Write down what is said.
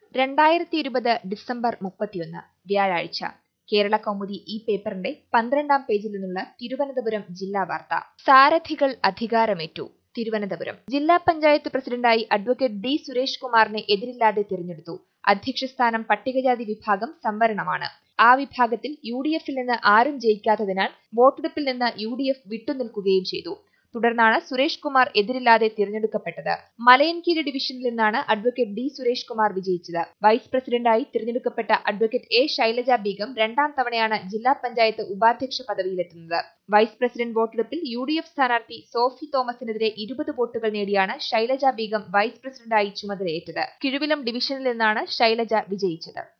രണ്ടായിരത്തി ഇരുപത് ഡിസംബർ മുപ്പത്തിയൊന്ന് വ്യാഴാഴ്ച കേരള കൗമുദി ഈ പേപ്പറിന്റെ പന്ത്രണ്ടാം പേജിൽ നിന്നുള്ള തിരുവനന്തപുരം ജില്ലാ വാർത്ത സാരഥികൾ അധികാരമേറ്റു തിരുവനന്തപുരം ജില്ലാ പഞ്ചായത്ത് പ്രസിഡന്റായി അഡ്വക്കേറ്റ് ഡി സുരേഷ് കുമാറിനെ എതിരില്ലാതെ തിരഞ്ഞെടുത്തു അധ്യക്ഷ സ്ഥാനം പട്ടികജാതി വിഭാഗം സംവരണമാണ് ആ വിഭാഗത്തിൽ യു ഡി എഫിൽ നിന്ന് ആരും ജയിക്കാത്തതിനാൽ വോട്ടെടുപ്പിൽ നിന്ന് യു ഡി എഫ് വിട്ടുനിൽക്കുകയും ചെയ്തു തുടർന്നാണ് സുരേഷ് കുമാർ എതിരില്ലാതെ തിരഞ്ഞെടുക്കപ്പെട്ടത് മലയൻകീഴ് ഡിവിഷനിൽ നിന്നാണ് അഡ്വക്കേറ്റ് ഡി സുരേഷ് കുമാർ വിജയിച്ചത് വൈസ് പ്രസിഡന്റായി തിരഞ്ഞെടുക്കപ്പെട്ട അഡ്വക്കേറ്റ് എ ശൈലജ ബീഗം രണ്ടാം തവണയാണ് ജില്ലാ പഞ്ചായത്ത് ഉപാധ്യക്ഷ പദവിയിലെത്തുന്നത് വൈസ് പ്രസിഡന്റ് വോട്ടെടുപ്പിൽ യു ഡി എഫ് സ്ഥാനാർത്ഥി സോഫി തോമസിനെതിരെ ഇരുപത് വോട്ടുകൾ നേടിയാണ് ശൈലജ ബീഗം വൈസ് പ്രസിഡന്റായി ചുമതലയേറ്റത് കിഴുവിലം ഡിവിഷനിൽ നിന്നാണ് ശൈലജ വിജയിച്ചത്